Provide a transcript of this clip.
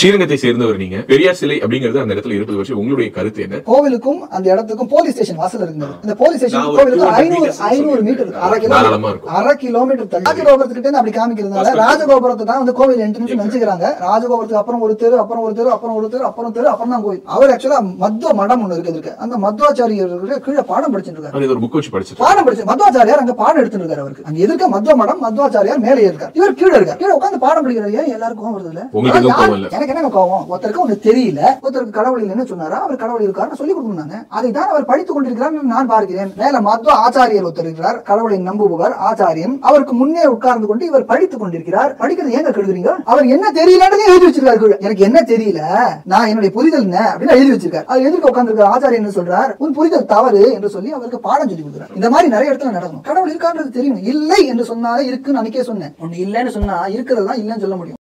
ஸ்ரீரங்கத்தை சேர்ந்தவர் நீங்க பெரியார் சிலை அப்படிங்கிறது அந்த இடத்துல இருப்பது பற்றி உங்களுடைய கருத்து என்ன கோவிலுக்கும் அந்த இடத்துக்கும் போலீஸ் ஸ்டேஷன் வாசல் இருக்குங்க இந்த போலீஸ் ஸ்டேஷன் நான் ஒரு கோவிலுக்கு 200 ஐநூறு meters ஐநூறு மீட்டர் இருக்கு அரை கிலோ தாராளமா இருக்கும். அரை கிலோமீட்டர் தள்ளி ராஜகோபுரத்துக்கிட்ட இருந்து அப்படி காமிக்கிறதுனால ராஜகோபுரத்தை தான் வந்து கோவில் என்ட்ரன்ஸ் நினைச்சுக்கிறாங்க ராஜகோபுரத்துக்கு அப்புறம் ஒரு தெரு அப்புறம் ஒரு தெரு அப்புறம் ஒரு தெரு அப்புறம் தெரு அப்புறம் தான் கோவில் அவர் ஆக்சுவலா மத்வ மடம் ஒண்ணு இருக்குது இருக்கு அந்த மத்வாச்சாரியர் கீழே பாடம் படிச்சுட்டு இருக்காரு அது ஒரு புக் வச்சு படிச்சிருக்கேன் பாடம் படிச்சு மத்வாச்சாரியார் அங்க பாடம் எடுத்துட்டு இருக்காரு அவருக்கு அங்க எதிர்க்க மத்வ மடம் மத்வாச்சாரியார் மேலே இருக்கார் இவர் கீழே இருக்கார் கீழே உட்கார்ந்து பாடம் படிக்கிறாரு ஏன் எல்லாருக்கும் கோவம் வருது இல்ல உங்களுக்கு எதுவும் யார்- கோவம் இல்ல? எனக்கு என்ன கோவம் ஒருத்தருக்கு ஒண்ணு தெரியல ஒருத்தருக்கு கடவுள் இல்லைன்னு சொன்னாரா அவர் கடவுள் இருக்காருன்னு சொல்லி கொடுக்கணும் அதை தான் அவர் படித்துக் கொண்டிருக்கிறார் நான் பார்க்கிறேன் மேல மத்வ ஆச்சாரியர் ஒருத்தர் இருக்கிறார் கடவுளை நம்புபவர் ஆச்சாரியன் அவருக்கு முன்னே உட்கார்ந்து கொண்டு இவர் படித்துக் கொண்டிருக்கிறார் படிக்கிறது ஏங்க கெடுக்குறீங்க அவர் என்ன தெரியலன்றதே எழுதி வச்சிருக்காரு கீழே. எனக்கு என்ன தெரியல நான் என்னுடைய புரிதல் என்ன அப்படின்னு எழுதி வச்சிருக்காரு அது எதிர்க்க உட்கார்ந்து ஆச்சாரியன் என்ன சொல்றார் உன் புரிதல் தவறு என்று சொல்லி அவருக்கு பாடம் சொல்லி கொடுக்குறார் இந்த மாதிரி நிறைய இடத்துல நடக்கும் கடவுள் இருக்கான்றது தெரியும் இல்லை என்று சொன்னாலே இருக்குன்னு அன்னைக்கே சொன்னேன் ஒண்ணு இல்லைன்னு சொன்னா இருக்கிறது தான் இல்லைன்னு சொல்ல முடியும்